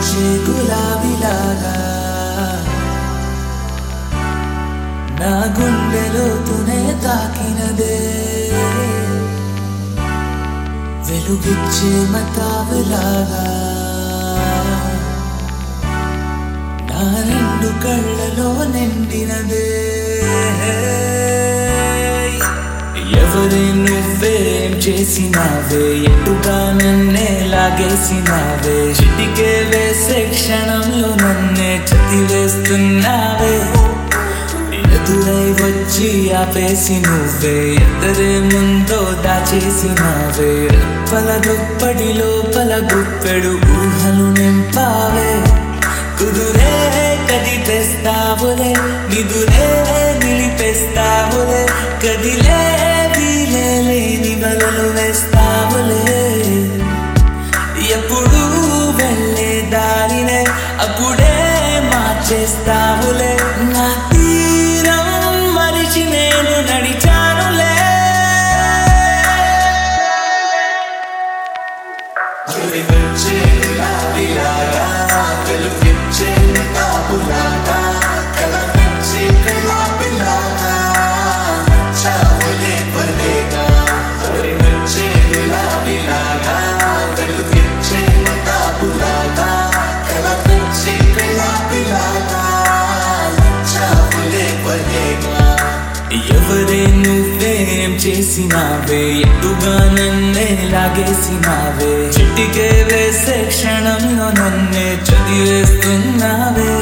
వెలుగిచ్చే గులాబీలాగా నా గుండెలోతునే తాకినదే వెలుగిచ్చే మతాబులాగా నా రెండు కళ్ళలో నిండినదే ఎవరే నువ్వేం చేసినావే ఎటుగా నన్నే లాగేసినావే చిటికే వేసే క్షణంలో నన్నే చదివేస్తున్నావే ఎదురై వచ్చి ఆపేసి నువ్వే ఎదరే ముందో దాచేసినావే రెప్పల దుప్పటి లోపల గుప్పెడు ఊహలు నింపావే కుదురే కదిపేస్తావులే నిదురే నిలిపేస్తావులే కదిలే వీలే లేని వలలు వేస్తావులే ఎప్పుడు వెళ్ళే దారినే అప్పుడే మార్చేస్తావులే నా తీరం మరిచి నేను నడిచానులే ఎవరే నువ్వేం చేసినావే ఎటుగా నన్నే లాగేసినావే చిటికే వేసే క్షణంలో నన్నే చదివేస్తున్నావే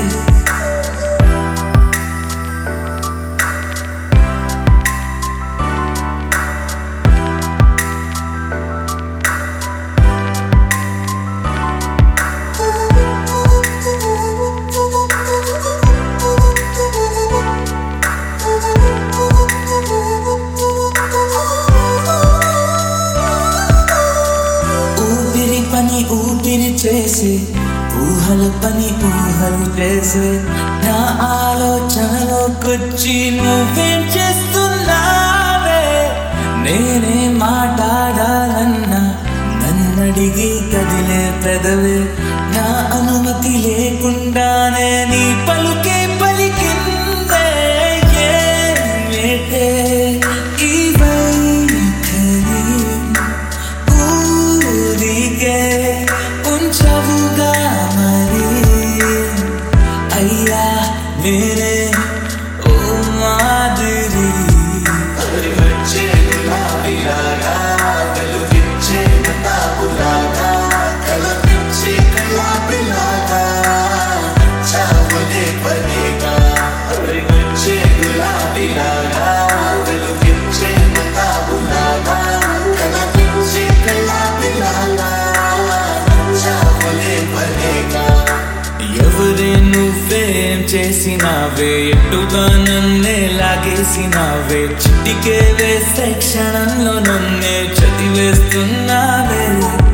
ఊపిరి పని ఊపిరి చేసి ఊహల పని ఊహలు చేసే నా ఆలోచనలోకొచ్చి నువ్వేం చేస్తున్నావే నేనే మాట్లాడాలన్నా నన్నడిగి కదిలే పెదవే నా అనుమతి లేకుండానే నీ పలుకే పలికిందే ఏమిటే ఈ వైఖరి ఊరికే ఉంచవుగా మరి అయ్యా నేనే ఓ మాదిరి ఎవరే నువ్వేం చేసినావే ఎటుగా నన్నే లాగేసినావే చిటికే వేసే క్షణంలో నన్నే చదివేస్తున్నావే